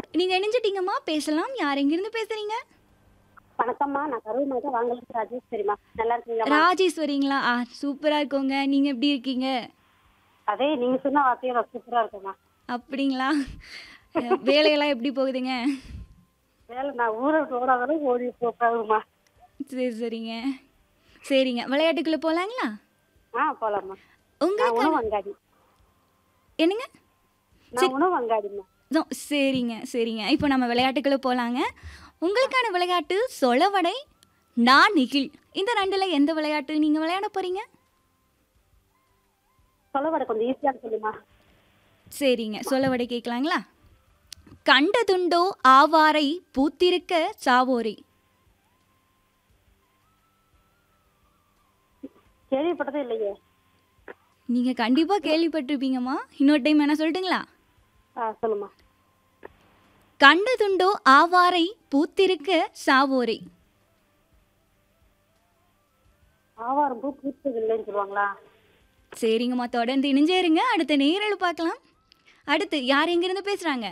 நீங்க இணைஞ்சிட்டீங்கம்மா பேசலாம் யார் எங்கிருந்து பேசுறீங்க வணக்கம்மா நான் கரூர் மாவட்டம் வாங்கலுக்கு ராஜேஷ் சரிம்மா நல்லா இருக்கீங்களா ராஜேஸ்வரிங்களா ஆ சூப்பரா இருக்கோங்க நீங்க எப்படி இருக்கீங்க அதே நீங்க சொன்ன வார்த்தையோட சூப்பரா இருக்குமா அப்படிங்களா அஹ், வேலையெல்லாம் எப்படி போகுதுங்க வேலை நான் ஊரை விட்டு ஓடாத அளவுக்கு ஓடி போகாதுமா சரி சரிங்க சரிங்க விளையாட்டுக்குள்ள போலாங்களா ஆ போலாம்மா நான் உங்களுக்கு உணவு அங்காடி என்னங்க நான் உணவு அங்காடிம்மா நோ, சரிங்க சரிங்க இப்போ நம்ம விளையாட்டுக்குள்ள போலாங்க உங்களுக்கான விளையாட்டு சொலவடை நான் நெகிழ் இந்த ரெண்டுல எந்த விளையாட்டு நீங்க விளையாட போறீங்க சொல்ல வர கொஞ்சம் ஈஸியாக சொல்லுமா சரிங்க சொலவடை கேட்கலாங்களா கண்டதுண்டோ ஆவாரை பூத்திருக்க சாவோரை கேள்விப்பட்டதே இல்லையே நீங்க கண்டிப்பா கேள்விப்பட்டிருப்பீங்கம்மா இன்னொரு டைம் என்ன சொல்லட்டுங்களா ஆ சொல்லுமா கண்டதுண்டோ ஆவாரை பூத்திருக்க சாவோரை ஆவாரம் பூ பூத்தது இல்லைன்னு சொல்லுவாங்களா சரிங்கம்மா தொடர்ந்து இணைஞ்சே இருங்க அடுத்த நேரில் பார்க்கலாம் அடுத்து யார் எங்கிருந்து பேசுறாங்க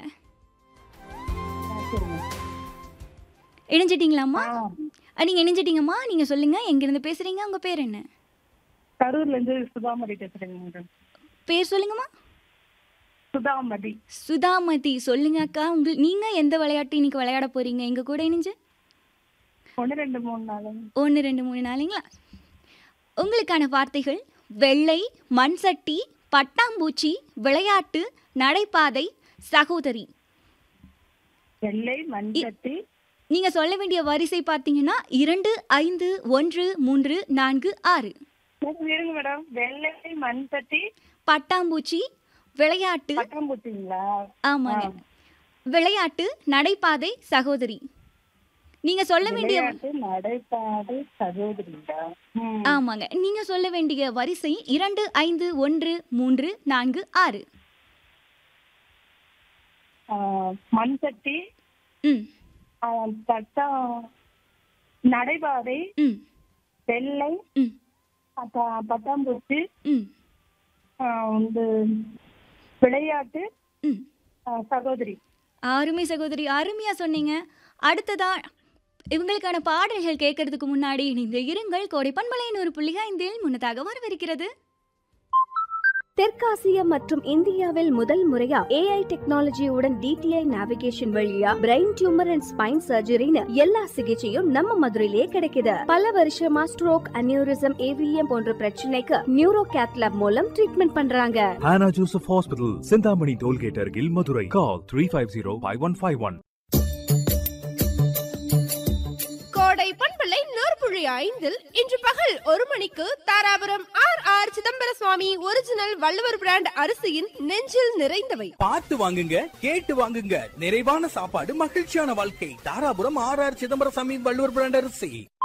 இணைஞ்சிட்டீங்களாம்மா அஹ், நீங்க இணைஞ்சிட்டீங்கம்மா நீங்க சொல்லுங்க எங்கிருந்து பேசுறீங்க உங்க பேர் என்ன கரூர்ல இருந்து சுதாமதி பேசுறேங்க மேடம் பேர் சொல்லுங்கம்மா சுதாமதி சுதாமதி சொல்லுங்க அக்கா உங்க நீங்க எந்த விளையாட்டு இன்னைக்கு விளையாட போறீங்க எங்க கூட இணைஞ்சு ஒன்று ரெண்டு மூணு நாள் ஒன்று ரெண்டு மூணு நாளுங்களா உங்களுக்கான வார்த்தைகள் வெள்ளை மண் சட்டி பட்டாம்பூச்சி விளையாட்டு நடைபாதை சகோதரி வெள்ளை மண் சட்டி நீங்க சொல்ல வேண்டிய வரிசை பார்த்தீங்கன்னா இரண்டு ஐந்து ஒன்று மூன்று நான்கு ஆறு மேடம் இருங்க மேடம் வெள்ளை மண் சட்டி பட்டாம்பூச்சி விளையாட்டு பட்டாம்பூச்சிங்களா ஆமாங்க விளையாட்டு நடைபாதை சகோதரி நீங்க சொல்ல வேண்டிய விளையாட்டு நடைபாடு சகோதரிங்களா ம். ஆமாங்க நீங்க சொல்ல வேண்டிய வரிசை இரண்டு ஐந்து ஒன்று மூன்று நான்கு ஆறு ஆ, மண் சட்டி ம் ஆ, பட்டா நடைபாதை ம் வெள்ளை ம் பட்டா- பட்டாம்பூச்சி ம் ஆ, வந்து விளையாட்டு ம் ஆ, சகோதரி அருமை சகோதரி அருமையா சொன்னீங்க அடுத்ததா இவங்களுக்கான பாடல்கள் கேட்கறதுக்கு முன்னாடி இணைந்து இருங்கள் கோடை பண்பலையின் ஒரு புள்ளி ஐந்தில் முன்னதாக வரவிருக்கிறது தெற்காசியா மற்றும் இந்தியாவில் முதல் முறையா ஏஐ டெக்னாலஜியுடன் டிடிஐ நேவிகேஷன் வழியா பிரெயின் டியூமர் அண்ட் ஸ்பைன் சர்ஜரின்னு எல்லா சிகிச்சையும் நம்ம மதுரையிலேயே கிடைக்குது பல வருஷமா ஸ்ட்ரோக் அனியூரிசம் ஏவிஎம் போன்ற பிரச்சனைக்கு நியூரோ கேத்லாப் மூலம் ட்ரீட்மெண்ட் பண்றாங்க Hannah Joseph Hospital, Sindhamani Tollgate Argil, Madurai. Call 350-5151. கோடை பண்பலை நூற்புழி ஐந்தில் இன்று பகல் ஒரு மணிக்கு Dharapuram R R Chidambara Swami original Valluvar brand அரிசியின் நெஞ்சில் நிறைந்தவை பார்த்து வாங்குங்க கேட்டு வாங்குங்க நிறைவான சாப்பாடு மகிழ்ச்சியான வாழ்க்கை Dharapuram R R Chidambaraswami Valluvar brand அரிசி